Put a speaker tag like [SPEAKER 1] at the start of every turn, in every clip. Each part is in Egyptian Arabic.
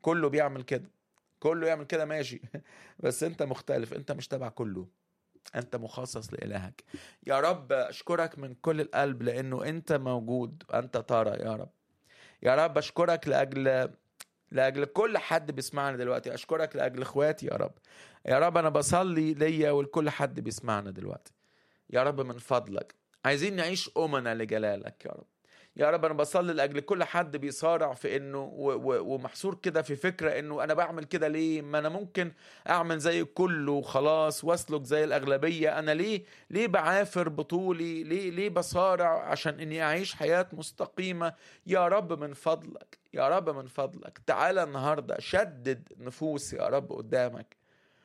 [SPEAKER 1] كله بيعمل كده كله يعمل كده ماشي بس انت مختلف انت مش تبع كله انت مخصص لالهك يا رب اشكرك من كل القلب لانه انت موجود انت ترى يا رب يا رب اشكرك لاجل لاجل كل حد بيسمعنا دلوقتي اشكرك لاجل اخواتي يا رب يا رب انا بصلي ليا ولكل حد بيسمعنا دلوقتي يا رب من فضلك عايزين نعيش امنا لجلالك يا رب يا رب انا بصلي لاجل كل حد بيصارع في انه و و ومحصور كده في فكره انه انا بعمل كده ليه ما انا ممكن اعمل زي الكل وخلاص واسلك زي الاغلبيه انا ليه ليه بعافر بطولي ليه ليه بصارع عشان اني اعيش حياه مستقيمه يا رب من فضلك يا رب من فضلك تعالى النهارده شدد نفوس يا رب قدامك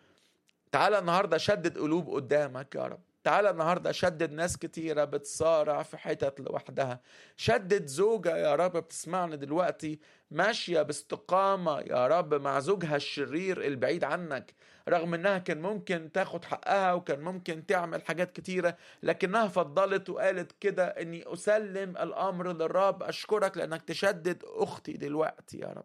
[SPEAKER 1] تعالى النهارده شدد قلوب قدامك يا رب تعالى النهاردة شدد ناس كتيرة بتصارع في حتت لوحدها شدد زوجة يا رب بتسمعنا دلوقتي ماشية باستقامة يا رب مع زوجها الشرير البعيد عنك رغم انها كان ممكن تاخد حقها وكان ممكن تعمل حاجات كتيرة لكنها فضلت وقالت كده اني اسلم الامر للرب اشكرك لانك تشدد اختي دلوقتي يا رب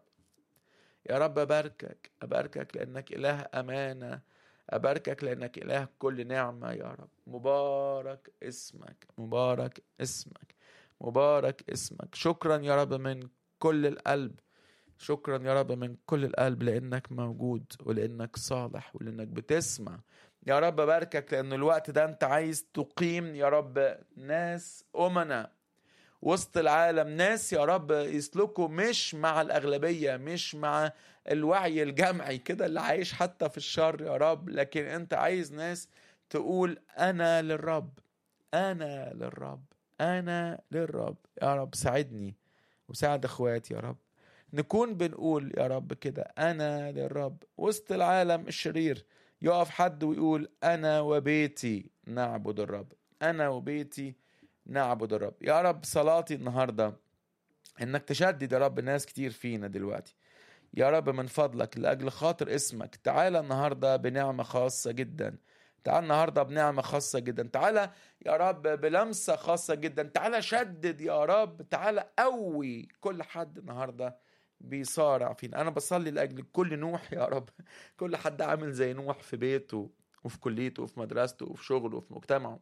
[SPEAKER 1] يا رب اباركك اباركك لانك اله امانه أباركك لأنك إله كل نعمة يا رب مبارك اسمك مبارك اسمك مبارك اسمك شكرا يا رب من كل القلب شكرا يا رب من كل القلب لأنك موجود ولأنك صالح ولأنك بتسمع يا رب باركك لأن الوقت ده أنت عايز تقيم يا رب ناس أمنا وسط العالم ناس يا رب يسلكوا مش مع الأغلبية مش مع الوعي الجمعي كده اللي عايش حتى في الشر يا رب لكن انت عايز ناس تقول انا للرب انا للرب انا للرب يا رب ساعدني وساعد اخواتي يا رب نكون بنقول يا رب كده انا للرب وسط العالم الشرير يقف حد ويقول انا وبيتي نعبد الرب انا وبيتي نعبد الرب يا رب صلاتي النهارده انك تشدد يا رب ناس كتير فينا دلوقتي يا رب من فضلك لأجل خاطر اسمك تعالى النهاردة بنعمة خاصة جدا تعالى النهاردة بنعمة خاصة جدا تعالى يا رب بلمسة خاصة جدا تعالى شدد يا رب تعالى قوي كل حد النهاردة بيصارع فينا أنا بصلي لأجل كل نوح يا رب كل حد عامل زي نوح في بيته وفي كليته وفي مدرسته وفي شغله وفي مجتمعه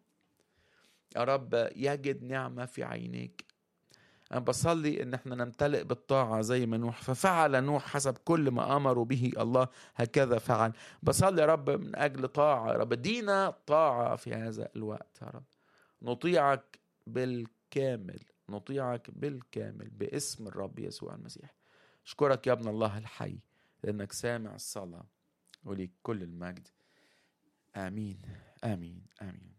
[SPEAKER 1] يا رب يجد نعمة في عينيك أنا بصلي إن إحنا نمتلئ بالطاعة زي ما نوح ففعل نوح حسب كل ما أمر به الله هكذا فعل بصلي يا رب من أجل طاعة يا رب دينا طاعة في هذا الوقت يا رب نطيعك بالكامل نطيعك بالكامل باسم الرب يسوع المسيح أشكرك يا ابن الله الحي لأنك سامع الصلاة وليك كل المجد آمين آمين آمين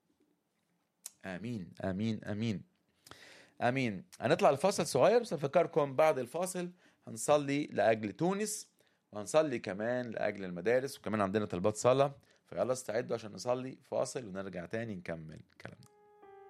[SPEAKER 1] آمين آمين آمين امين هنطلع الفاصل صغير بس افكركم بعد الفاصل هنصلي لاجل تونس وهنصلي كمان لاجل المدارس وكمان عندنا طلبات صلاه فيلا استعدوا عشان نصلي فاصل ونرجع تاني نكمل كلامنا